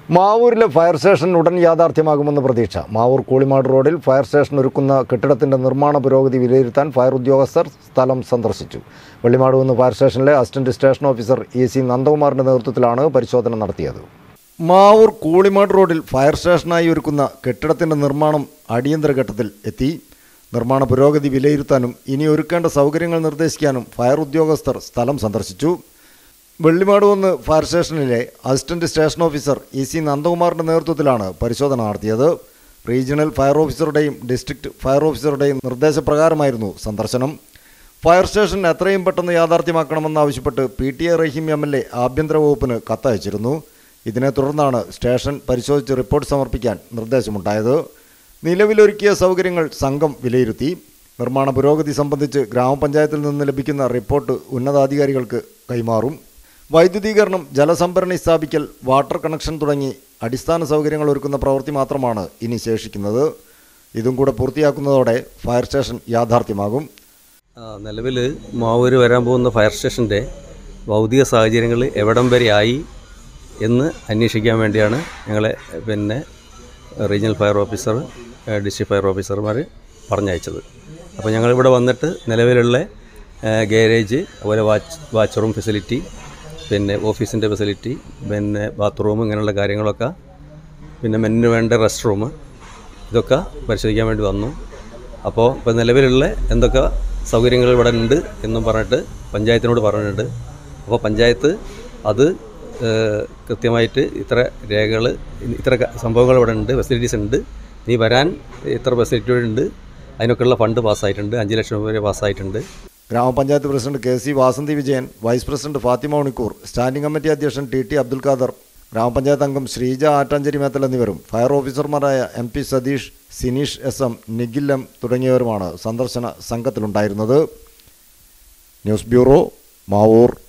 മാവൂരിലെ fire station ഉടൻ യാഥാർത്ഥ്യമാകുമെന്ന് പ്രതീക്ഷ മാവൂർ കൂളിമാട് റോഡിൽ ഫയർ സ്റ്റേഷൻ ഒരുക്കുന്ന കെട്ടിടത്തിന്റെ നിർമ്മാണ പുരോഗതി വിലയിരുത്താൻ ഫയർ ഉദ്യോഗസ്ഥർ സ്ഥലം സന്ദർശിച്ചു വെള്ളിമാടുകുന്ന് ഫയർ സ്റ്റേഷനിലെ assistant station officer A C നന്ദകുമാറിന്റെ നേതൃത്വത്തിലാണ് പരിശോധന നടത്തിയത് മാവൂർ കൂളിമാട് റോഡിൽ ഫയർ സ്റ്റേഷനായി ഒരുക്കുന്ന കെട്ടിടത്തിന്റെ നിർമ്മാണം അടിയന്തര ഘട്ടത്തിൽ എത്തി നിർമ്മാണ പുരോഗതി വിലയിരുത്താനും ഇനി ഒരുക്കേണ്ട സൗകര്യങ്ങൾ നിർദ്ദേശിക്കാനും ഫയർ ഉദ്യോഗസ്ഥർ സ്ഥലം സന്ദർശിച്ചു വെള്ളിമാട് വന്ന് ഫയർ സ്റ്റേഷനിലെ assistant station officer E C നന്ദകുമാറിന്റെ നേതൃത്വത്തിലാണ് പരിശോധന നടത്തിയത് റീജിയണൽ ഫയർ ഓഫീസറുടെയും ഡിസ്ട്രിക്ട് ഫയർ ഓഫീസറുടെയും നിർദ്ദേശപ്രകാരമായിരുന്നു സന്ദർശനം ഫയർ സ്റ്റേഷൻ എത്രയും പെട്ടെന്ന് യാഥാർത്ഥ്യമാക്കണമെന്നാവശ്യപ്പെട്ട് P T A Rahim M L A ആഭ്യന്തര വകുപ്പിന് കത്തയച്ചിരുന്നു ഇതിനെ തുടർന്നാണ് സ്റ്റേഷൻ പരിശോധിച്ച് റിപ്പോർട്ട് സമർപ്പിക്കാൻ നിർദ്ദേശമുണ്ടായത് നിലവിലൊരുക്കിയ സൗകര്യങ്ങൾ സംഘം വിലയിരുത്തി നിർമ്മാണ പുരോഗതി സംബന്ധിച്ച് ഗ്രാമപഞ്ചായത്തിൽ നിന്ന് ലഭിക്കുന്ന റിപ്പോർട്ട് ഉന്നതാധികാരികൾക്ക് കൈമാറും വൈദ്യുതീകരണം ജലസംഭരണി സ്ഥാപിക്കൽ വാട്ടർ കണക്ഷൻ തുടങ്ങി അടിസ്ഥാന സൗകര്യങ്ങൾ ഒരുക്കുന്ന പ്രവൃത്തി മാത്രമാണ് ഇനി ശേഷിക്കുന്നത് ഇതും കൂടെ പൂർത്തിയാക്കുന്നതോടെ ഫയർ സ്റ്റേഷൻ യാഥാർത്ഥ്യമാകും നിലവിൽ മാവൂര് വരാൻ പോകുന്ന ഫയർ സ്റ്റേഷൻ്റെ ഭൗതിക സാഹചര്യങ്ങൾ എവിടം വരെ ആയി എന്ന് അന്വേഷിക്കാൻ വേണ്ടിയാണ് ഞങ്ങളെ പിന്നെ regional fire officer uh district fire ഓഫീസർമാർ പറഞ്ഞയച്ചത് അപ്പോൾ ഞങ്ങളിവിടെ വന്നിട്ട് നിലവിലുള്ള ഏഹ് ഗാരേജ് അതുപോലെ വാച്ച് വാച്ച് റൂം ഫെസിലിറ്റി പിന്നെ ഓഫീസിൻ്റെ ഫെസിലിറ്റി പിന്നെ ബാത്റൂം ഇങ്ങനെയുള്ള കാര്യങ്ങളൊക്കെ പിന്നെ മെന്നിന് വേണ്ട റെസ്റ്റ് റൂം ഇതൊക്കെ പരിശോധിക്കാൻ വേണ്ടി വന്നു അപ്പോൾ ഇപ്പോൾ നിലവിലുള്ള എന്തൊക്കെ സൗകര്യങ്ങൾ ഇവിടെ ഉണ്ട് എന്നും പറഞ്ഞിട്ട് പഞ്ചായത്തിനോട് പറഞ്ഞിട്ടുണ്ട് അപ്പോൾ പഞ്ചായത്ത് അത് ഏഹ്, കൃത്യമായിട്ട് ഇത്ര രേഖകൾ ഇത്ര ക- സംഭവങ്ങൾ ഇവിടെ ഉണ്ട് ഫെസിലിറ്റീസ് ഉണ്ട് നീ വരാൻ ഇത്ര ഫെസിലിറ്റി ഉണ്ട് അതിനൊക്കെയുള്ള ഫണ്ട് പാസ്സായിട്ടുണ്ട് അഞ്ച് ലക്ഷം രൂപ വരെ പാസ്സായിട്ടുണ്ട് grama panchayat president K C Vasanthi Vijayan vice president Fathima Unikkoor standing committee അധ്യക്ഷൻ ടി ടി അബ്ദുൽ ഖാദർ ഗ്രാമപഞ്ചായത്ത് അംഗം ശ്രീജ ആറ്റാഞ്ചേരി മേത്തൽ എന്നിവരും ഫയർ ഓഫീസർമാരായ M P Satheesh Sineesh S M Nikhil M തുടങ്ങിയവരുമാണ് സന്ദർശന സംഘത്തിലുണ്ടായിരുന്നത് ന്യൂസ് ബ്യൂറോ മാവൂർ